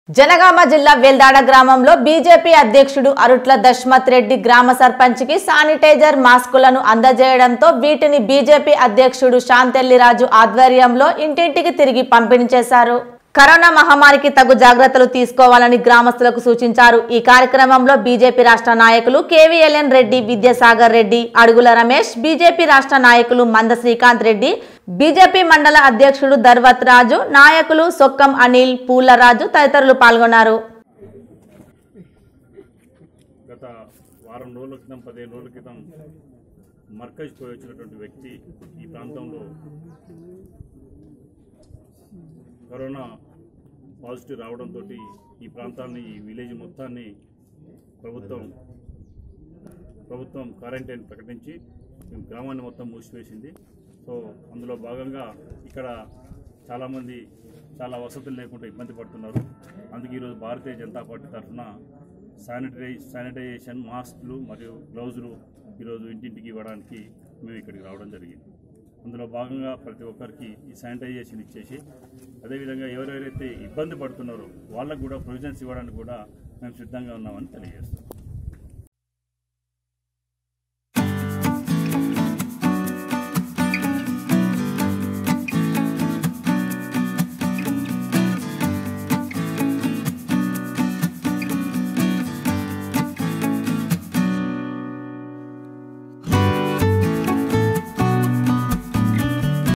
జనగామ జిల్లా వెల్దాడ గ్రామంలో బీజేపీ అధ్యక్షుడు అరుట్ల దశ్మత్ రెడ్డి గ్రామ సర్పంచ్కి శానిటైజర్ మాస్కులను అందజేయడంతో వీటిని బీజేపీ అధ్యక్షుడు శాంతెల్లిరాజు ఆధ్వర్యంలో ఇంటింటికి తిరిగి పంపిణీ చేశారు కరోనా మహమ్మారికి తగు జాగ్రత్తలు తీసుకోవాలని గ్రామస్తులకు సూచించారు ఈ కార్యక్రమంలో బీజేపీ రాష్ట్ర నాయకులు కేవీఎల్ఎన్ రెడ్డి విద్యాసాగర్ రెడ్డి అడుగుల రమేష్ బీజేపీ రాష్ట్ర నాయకులు మంద శ్రీకాంత్ రెడ్డి బీజేపీ మండల అధ్యక్షుడు ధర్వత్ రాజు నాయకులు సొక్కం అనిల్ పూలరాజు తదితరులు పాల్గొన్నారు గత వారం రోజుల క్రితం పదిహేను రోజుల క్రితం మర్కజ్ పోయి వచ్చినటువంటి వ్యక్తి ఈ ప్రాంతంలో కరోనా పాజిటివ్ రావడంతో ఈ ప్రాంతాన్ని ఈ విలేజ్ మొత్తాన్ని ప్రభుత్వం ప్రభుత్వం క్వారంటైన్ ప్రకటించి ఈ గ్రామాన్ని మొత్తం మూసివేసింది సో అందులో భాగంగా ఇక్కడ చాలామంది చాలా వసతులు లేకుండా ఇబ్బంది పడుతున్నారు అందుకే ఈరోజు భారతీయ జనతా పార్టీ తరఫున శానిటై శానిటైజేషన్ మాస్క్లు మరియు గ్లౌజులు ఈరోజు ఇంటింటికి ఇవ్వడానికి మేము ఇక్కడికి రావడం జరిగింది అందులో భాగంగా ప్రతి ఒక్కరికి ఈ శానిటైజేషన్ ఇచ్చేసి అదేవిధంగా ఎవరెవరైతే ఇబ్బంది పడుతున్నారో వాళ్ళకు కూడా ప్రొవిజన్స్ ఇవ్వడానికి కూడా మేము సిద్ధంగా ఉన్నామని తెలియజేస్తాం